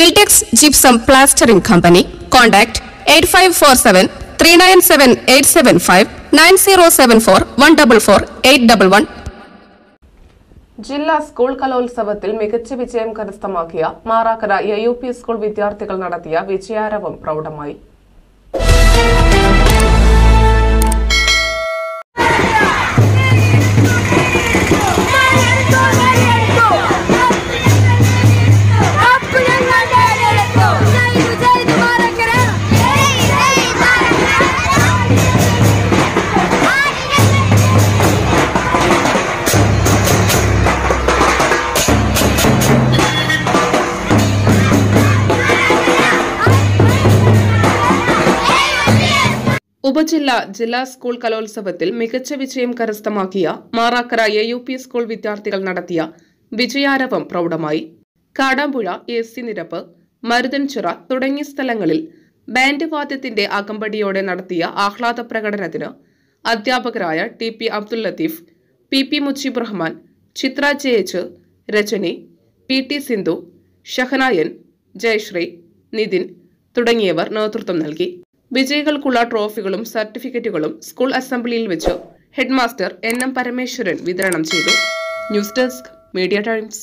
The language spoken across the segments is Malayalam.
Wiltex Gypsum Plastering Company. Contact 8547 397 875 9074 144 811. ജില്ലാ സ്കൂൾ കലോത്സവത്തിൽ മികച്ച വിജയം കരസ്ഥമാക്കിയ Marakkara A U P school വിദ്യാർത്ഥികൾ നടത്തിയ വിജയാരവം പ്രൗഢമായി ഉപജില്ല ജില്ലാ സ്കൂൾ കലോത്സവത്തിൽ മികച്ച വിജയം കരസ്ഥമാക്കിയ Marakkara A U P school വിദ്യാർത്ഥികൾ നടത്തിയ വിജയാരവം പ്രൗഢമായി കാടാമ്പുഴ എ സി നിരപ്പ് മരുതൻചിറ തുടങ്ങിയ സ്ഥലങ്ങളിൽ ബാൻഡ് വാദ്യത്തിന്റെ അകമ്പടിയോടെ നടത്തിയ ആഹ്ലാദ പ്രകടനത്തിന് അധ്യാപകരായ T P Abdul Latheef P P Mujeeb Rahman Chithra J H Rajani P T Sindhu ഷഹനായൻ ജയശ്രീ നിതിൻ തുടങ്ങിയവർ നേതൃത്വം നൽകി വിജയികൾക്കുള്ള ട്രോഫികളും സർട്ടിഫിക്കറ്റുകളും സ്കൂൾ അസംബ്ലിയിൽ വെച്ച് ഹെഡ്മാസ്റ്റർ എൻ എം പരമേശ്വരൻ വിതരണം ചെയ്തു ന്യൂസ് ഡെസ്ക് മീഡിയ ടൈംസ്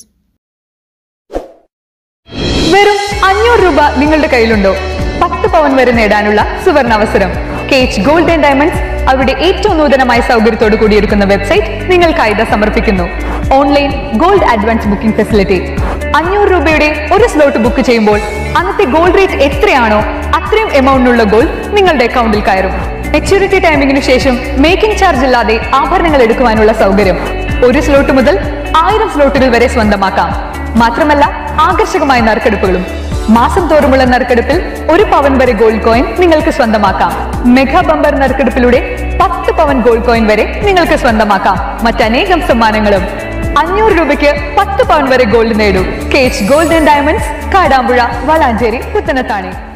വെറും അഞ്ഞൂറ് രൂപ നിങ്ങളുടെ കയ്യിലുണ്ടോ പത്ത് പവൻ വരെ നേടാനുള്ള സുവർണ അവസരം കേച്ച് ഗോൾഡ് ആൻഡ് ഡയമണ്ട്സ് അവരുടെ ഏറ്റവും നൂതനമായ സൗകര്യത്തോടു കൂടിയൊരുക്കുന്ന വെബ്സൈറ്റ് നിങ്ങൾക്കായി ഇതാ സമർപ്പിക്കുന്നു online gold advance booking facility അഞ്ഞൂറ് രൂപയുടെ ഒരു സ്ലോട്ട് ബുക്ക് ചെയ്യുമ്പോൾ അന്നത്തെ ഗോൾഡ് റേറ്റ് എത്രയാണോ അത്രയും എമൗണ്ടിനുള്ള ഗോൾഡ് നിങ്ങളുടെ അക്കൗണ്ടിൽ കയറും മെച്യൂരിറ്റി ടൈമിംഗിന് ശേഷം മേക്കിംഗ് ചാർജ് ഇല്ലാതെ ആഭരണങ്ങൾ എടുക്കുവാനുള്ള സൗകര്യം ഒരു സ്ലോട്ട് മുതൽ ആയിരം സ്ലോട്ടുകൾ വരെ സ്വന്തമാക്കാം മാത്രമല്ല ആകർഷകമായ നറുക്കെടുപ്പുകളും മാസം തോറുമുള്ള നറുക്കെടുപ്പിൽ ഒരു പവൻ വരെ ഗോൾഡ് കോയിൻ നിങ്ങൾക്ക് സ്വന്തമാക്കാം മെഗാ ബമ്പർ നറുക്കെടുപ്പിലൂടെ പത്ത് പവൻ ഗോൾഡ് കോയിൻ വരെ നിങ്ങൾക്ക് സ്വന്തമാക്കാം മറ്റനേകം സമ്മാനങ്ങളും അഞ്ഞൂറ് രൂപയ്ക്ക് പത്ത് പവൻ വരെ ഗോൾഡ് നേടൂ കേച്ച് gold and diamonds Kadampuzha Valanchery Puthanathani